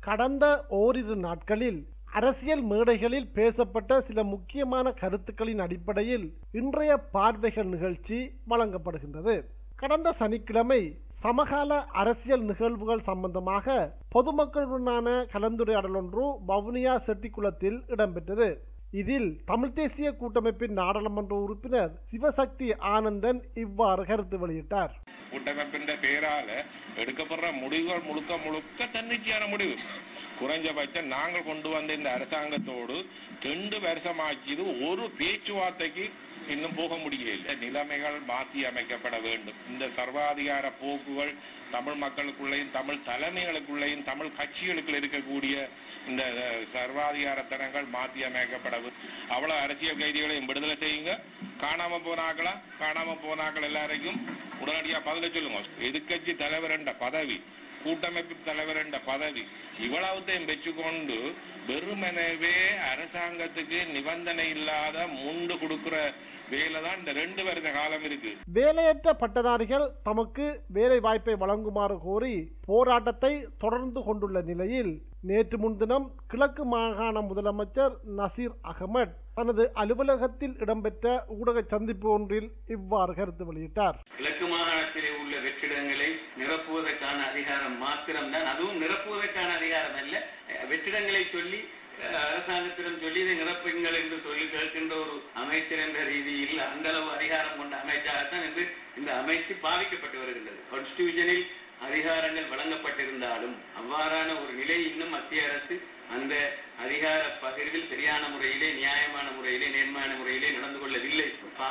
கடந்த ஓரிரு நாட்களில் அரசியல் மேடைகளில் பேசப்பட்ட சில முக்கியமான கருத்துக்களின் அடிப்படையில் இன்றைய பார்வைகள் நிகழ்ச்சி வழங்கப்படுகின்றது கடந்த சனிக்கிழமை சமகால அரசியல் நிகழ்வுகள் சம்பந்தமாக பொதுமக்களுடனான கலந்துரையாடல் ஒன்று வவுனியா செட்டிக்குளத்தில் இடம்பெற்றது இதில் தமிழ் தேசிய கூட்டமைப்பின் நாடாளுமன்ற உறுப்பினர் சிவசக்தி ஆனந்தன் இவ்வாறு கருத்து வெளியிட்டார் கூட்டமைப்பின் பேரால எடுக்கப்படுற முடிவுகள் முழுக்க முழுக்க தன்னிச்சையான முடிவு குறைஞ்சபட்சம் நாங்கள் கொண்டு வந்த இந்த அரசாங்கத்தோடு ரெண்டு வருஷமாக்கியது ஒரு பேச்சுவார்த்தைக்கு இன்னும் போக முடியல நிலைமைகள் மாற்றி அமைக்கப்பட வேண்டும் இந்த சர்வாதிகார போக்குகள் தமிழ் மக்களுக்குள்ளேயும் தமிழ் தலைமைகளுக்குள்ளேயும் தமிழ் கட்சிகளுக்குள்ள இருக்கக்கூடிய இந்த சர்வாதிகாரத்தனங்கள் மாற்றி அமைக்கப்பட வேண்டும் அவ்வளவு அரசியல் கைதிகளையும் விடுதலை செய்யுங்க காணாம போனாக்களா காணாம போனாக்கள் எல்லாரையும் உடனடியா பதில சொல்லுங்க எதிர்கட்சி தலைவர் என்ற பதவி கூட்டமைப்பு தலைவர் என்ற பதவி இவ்வளவுத்தையும் வச்சுக்கொண்டு வெறுமனவே அரசாங்கத்துக்கு நிபந்தனை இல்லாத முண்டு கொடுக்கிற வேலை தான் இந்த ரெண்டு வருட காலம் இருக்கு வேலையற்ற பட்டதாரிகள் தமக்கு வேலை வாய்ப்பை வழங்குமாறு கோரி போராட்டத்தை தொடர்ந்து கொண்டுள்ள நிலையில் நேற்று முன்தினம் கிழக்கு மாகாண முதலமைச்சர் நசீர் அகமட் தனது அலுவலகத்தில் இடம்பெற்ற ஊடக சந்திப்பு ஒன்றில் இவ்வாறு கருத்து வெளியிட்டார் கிழக்கு மாகாணத்திலே உள்ள வெற்றிடங்களை நிரப்புவதற்கான அதிகாரம் மாத்திரம்தான் அதுவும் நிரப்புவதற்கான அதிகாரம் அல்ல வெற்றிடங்களை சொல்லி அரசாங்கத்திடம் சொல்லி இதை நிரப்புங்கள் என்று சொல்லி கேட்கின்ற ஒரு அமைச்சர் என்ற ரீதியில் அந்த அளவு அதிகாரம் கொண்ட அமைச்சாகத்தான் இன்று இந்த அமைச்சு பாவிக்கப்பட்டு வருகின்றது கான்ஸ்டிடியூஷனில் அதிகாரங்கள் வழங்கப்பட்டிருந்தாலும் அவ்வாறான ஒரு நிலை இன்னும் மத்திய அரசு அந்த அதிகார பகிர்வில் சரியான முறையிலே நியாயமான முறையிலே நேர்மையான முறையிலே நடந்து கொள்ளவில்லை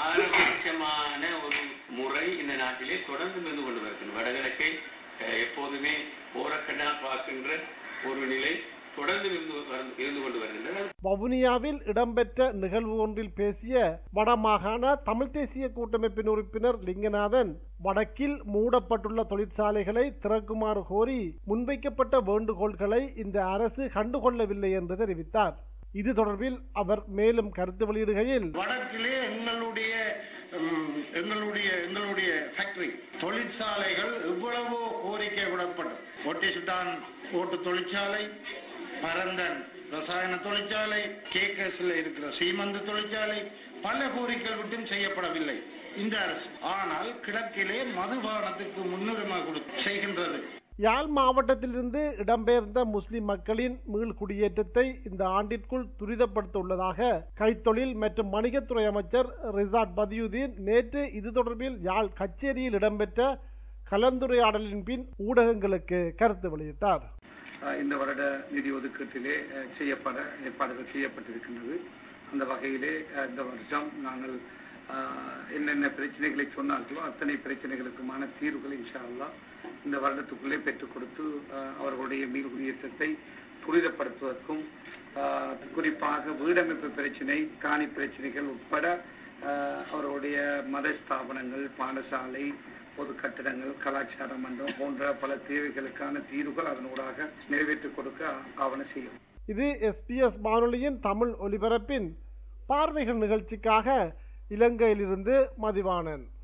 பாரபட்சமான ஒரு முறை இந்த நாட்டிலே தொடர்ந்து இருந்து கொண்டு வருகிறது வடகிழக்கை எப்போதுமே போரக்கண்ணா பார்க்கின்ற ஒரு நிலை தொடர்ந்து இருந்து கொண்டு வருகின்றன வவுனியாவில் இடம்பெற்ற நிகழ்வு ஒன்றில் பேசிய வடமாகாண தமிழ் தேசிய கூட்டமைப்பின் உறுப்பினர் லிங்கநாதன் வடக்கில் மூடப்பட்டுள்ள தொழிற்சாலைகளை திறக்குமாறு கோரி முன்வைக்கப்பட்ட வேண்டுகோள்களை இந்த அரசு கண்டுகொள்ளவில்லை என்று தெரிவித்தார் இது தொடர்பில் அவர் மேலும் கருத்து வெளியிடுகையில் வடக்கிலே எங்களுடைய எங்களுடைய எங்களுடைய ஃபேக்டரி தொழிற்சாலைகள் எவ்வளவோ கோரிக்கை விடப்படும் ஒட்டி சுட்டான் ஓட்டு தொழிற்சாலை பரந்தன் ரசாயன தொழிற்சாலை கேக்கஸ்ல இருக்கிற சீமந்து தொழிற்சாலை பல கோரிக்கைகள் விட்டும் செய்யப்படவில்லை இந்த அரசு ஆனால் கிழக்கிலே மதுபானத்துக்கு முன்னுரிமை கொடுத்து செய்கின்றது யாழ் மாவட்டத்திலிருந்து இடம்பெயர்ந்த முஸ்லிம் மக்களின் மீள் குடியேற்றத்தை இந்த ஆண்டிற்குள் துரிதப்படுத்த உள்ளதாக கைத்தொழில் மற்றும் வணிகத்துறை அமைச்சர் ரிசாட் பதியுதீன் நேற்று இது தொடர்பில் யாழ் கச்சேரியில் இடம்பெற்ற கலந்துரையாடலின் பின் ஊடகங்களுக்கு கருத்து வெளியிட்டார் இந்த வருட நிதி ஒதுக்கீட்டிலே செய்யப்பட ஏற்பாடுகள் செய்யப்பட்டிருக்கின்றது அந்த வகையிலே இந்த வருஷம் நாங்கள் என்னென்ன பிரச்சனைகளை சொன்னார்களோ அத்தனை பிரச்சனைகளுக்குமான தீர்வுகளை இன்ஷா அல்லா இந்த வருடத்துக்குள்ளே பெற்றுக் கொடுத்து அவர்களுடைய மீள் குடியேற்றத்தை துரிதப்படுத்துவதற்கும் குறிப்பாக வீடமைப்பு பிரச்சனை காணி பிரச்சனைகள் உட்பட அவர்களுடைய மத ஸ்தாபனங்கள் பாடசாலை பொது கட்டிடங்கள் கலாச்சார மன்றம் போன்ற பல தேவைகளுக்கான தீர்வுகள் அதனூடாக நிறைவேற்றிக் கொடுக்க ஆவண செய்யும் இது எஸ்பிஎஸ் வானொலியின் தமிழ் ஒலிபரப்பின் பார்வைகள் நிகழ்ச்சிக்காக இலங்கையிலிருந்து மதிவாணன்